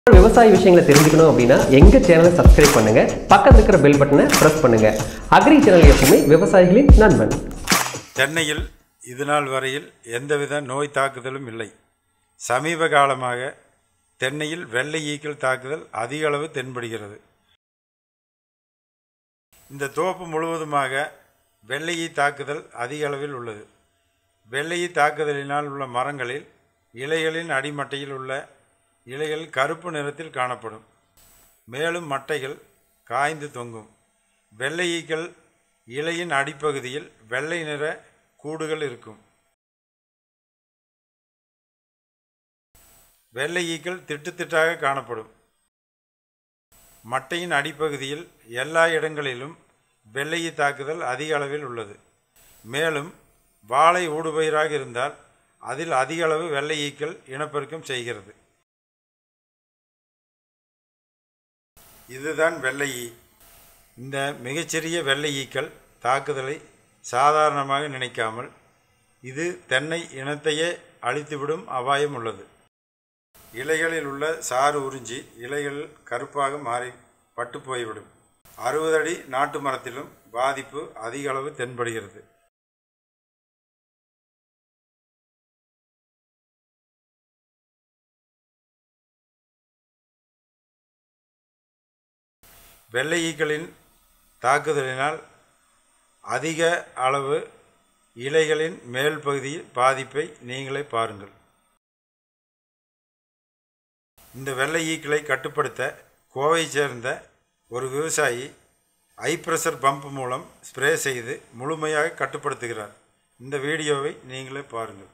விவசாய விஷயங்களை தெரிஞ்சுக்கணும் அப்படின்னா எங்க சேனலை சப்ஸ்கிரைப் பண்ணுங்க பக்கத்துல இருக்கிற பெல் பட்டனை பிரஸ் பண்ணுங்க அக்ரி சேனல் எப்பவுமே விவசாயிகளின் நண்பன் தென்னையில் இதுநாள் வரையில் எந்தவித நோய் தாக்குதலும் இல்லை சமீப காலமாக தென்னையில் வெள்ளை ஈக்கள் தாக்குதல் அதிக அளவு தென்படுகிறது இந்த தோப்பு முழுவதுமாக வெள்ளை ஈ தாக்குதல் அதிக அளவில் உள்ளது வெள்ளை ஈ தாக்குதலினால் உள்ள மரங்களில் இலைகளின் அடிமட்டையில் உள்ள இலைகள் கருப்பு நிறத்தில் காணப்படும் மேலும் மட்டைகள் காய்ந்து தொங்கும் வெள்ளை ஈக்கள் இலையின் அடிப்பகுதியில் வெள்ளை நிற கூடுகள் இருக்கும் வெள்ளை ஈக்கள் திட்டு திட்டாக காணப்படும் மட்டையின் அடிப்பகுதியில் எல்லா இடங்களிலும் வெள்ளை ஈ தாக்குதல் அதிக அளவில் உள்ளது மேலும் வாழை ஊடுபயிராக இருந்தால் அதில் அதிக அளவு வெள்ளை ஈக்கள் இனப்பெருக்கம் செய்கிறது இதுதான் வெள்ளை ஈ இந்த மிகச்சிறிய வெள்ளை ஈக்கள் தாக்குதலை சாதாரணமாக நினைக்காமல் இது தென்னை இனத்தையே அழித்துவிடும் அபாயம் உள்ளது இலைகளில் உள்ள சாறு உறிஞ்சி இலைகள் கருப்பாக மாறி பட்டு போய்விடும் அறுபது அடி நாட்டு மரத்திலும் பாதிப்பு அதிக அளவு தென்படுகிறது வெள்ளை ஈக்களின் தாக்குதலினால் அதிக அளவு இலைகளின் மேல் பகுதியில் பாதிப்பை நீங்களே பாருங்கள் இந்த வெள்ளை ஈக்களை கட்டுப்படுத்த கோவை சேர்ந்த ஒரு விவசாயி ஐ ப்ரெஷர் பம்ப் மூலம் ஸ்ப்ரே செய்து முழுமையாக கட்டுப்படுத்துகிறார் இந்த வீடியோவை நீங்களே பாருங்கள்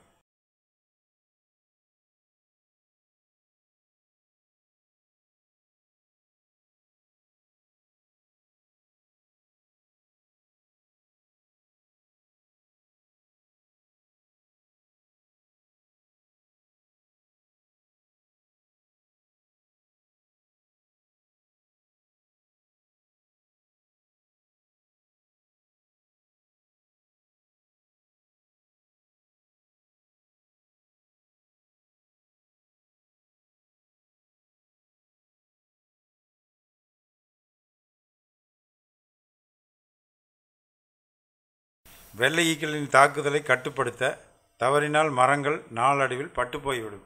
வெள்ளை ஈக்களின் தாக்குதலை கட்டுப்படுத்த தவறினால் மரங்கள் நாளடைவில் பட்டு போய்விடும்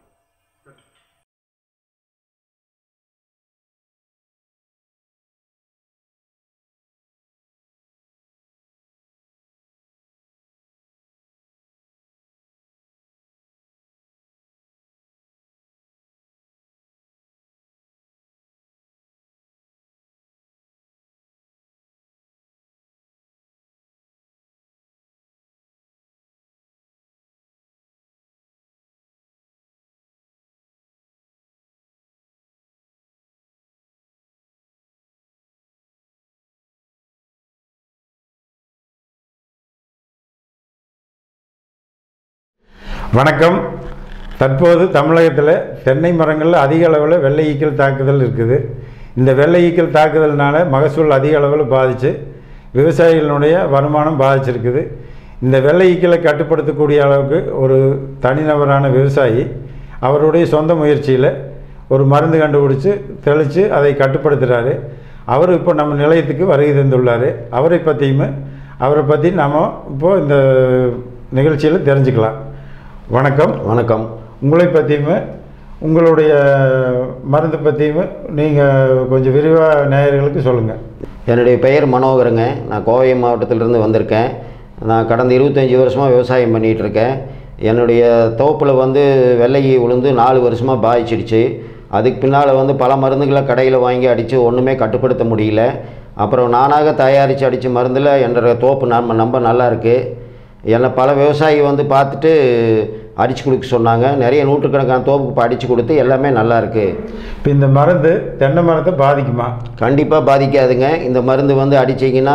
வணக்கம் தற்போது தமிழகத்தில் தென்னை மரங்களில் அதிக அளவில் வெள்ளை ஈக்கள் தாக்குதல் இருக்குது இந்த வெள்ளை ஈக்கள் தாக்குதல்னால மகசூல் அதிக அளவில் பாதித்து விவசாயிகளுடைய வருமானம் பாதிச்சிருக்குது இந்த வெள்ளை ஈக்களை கட்டுப்படுத்தக்கூடிய அளவுக்கு ஒரு தனிநபரான விவசாயி அவருடைய சொந்த முயற்சியில் ஒரு மருந்து கண்டுபிடிச்சி தெளித்து அதை கட்டுப்படுத்துகிறாரு அவர் இப்போ நம்ம நிலையத்துக்கு வருகை தந்துள்ளார் அவரை பற்றியுமே அவரை பற்றி நாம் இப்போது இந்த நிகழ்ச்சியில் தெரிஞ்சுக்கலாம் வணக்கம் வணக்கம் உங்களை பற்றியுமே உங்களுடைய மருந்து பற்றியுமே நீங்கள் கொஞ்சம் விரிவாக நேயர்களுக்கு சொல்லுங்கள் என்னுடைய பெயர் மனோகருங்க நான் கோவை மாவட்டத்திலிருந்து வந்திருக்கேன் நான் கடந்த இருபத்தஞ்சி வருஷமாக விவசாயம் பண்ணிகிட்டு இருக்கேன் என்னுடைய தோப்பில் வந்து வெள்ளை உளுந்து நாலு வருஷமாக பாதிச்சிடுச்சு அதுக்கு பின்னால் வந்து பல மருந்துகளை கடையில் வாங்கி அடித்து ஒன்றுமே கட்டுப்படுத்த முடியல அப்புறம் நானாக தயாரித்து அடித்த மருந்தில் என்னோட தோப்பு நம்ம ரொம்ப நல்லா இருக்குது என்னை பல விவசாயி வந்து பார்த்துட்டு அடித்து கொடுக்க சொன்னாங்க நிறைய நூற்றுக்கணக்கான தோப்புக்கு இப்போ அடித்து கொடுத்து எல்லாமே நல்லா இருக்குது இப்போ இந்த மருந்து தென்னை மரத்தை பாதிக்குமா கண்டிப்பாக பாதிக்காதுங்க இந்த மருந்து வந்து அடிச்சிங்கன்னா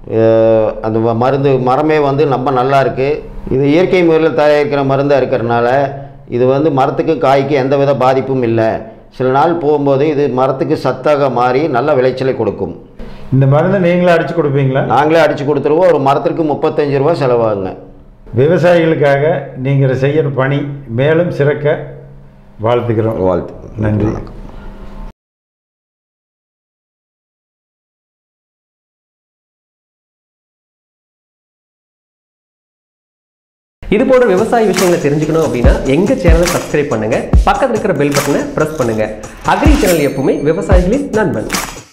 அஹ், அந்த ம- மருந்து மரமே வந்து ரொம்ப நல்லா இருக்குது இது இயற்கை முறையில் தயாரிக்கிற மருந்தாக இருக்கிறனால இது வந்து மரத்துக்கு காய்க்கு எந்த வித பாதிப்பும் இல்லை சில நாள் போகும்போது இது மரத்துக்கு சத்தாக மாறி நல்ல விளைச்சலை கொடுக்கும் இந்த மருந்தை நீங்களே அடித்து கொடுப்பீங்களா நாங்களே அடித்து கொடுத்துருவோம் ஒரு மரத்திற்கு முப்பத்தஞ்சு ரூபா செலவாகுங்க விவசாயிகளுக்காக நீங்கள் செய்கிற பணி மேலும் சிறக்க வாழ்த்துக்கிறோம் வாழ்த்து நன்றி வணக்கம் இது போன்ற விவசாய விஷயங்களை தெரிஞ்சுக்கணும் அப்படின்னா எங்க சேனலை சப்ஸ்கிரைப் பண்ணுங்க பக்கத்துல இருக்கிற பெல் பட்டனை பிரஸ் பண்ணுங்க அக்ரி சேனல் எப்பவுமே விவசாயிகளின் நண்பன்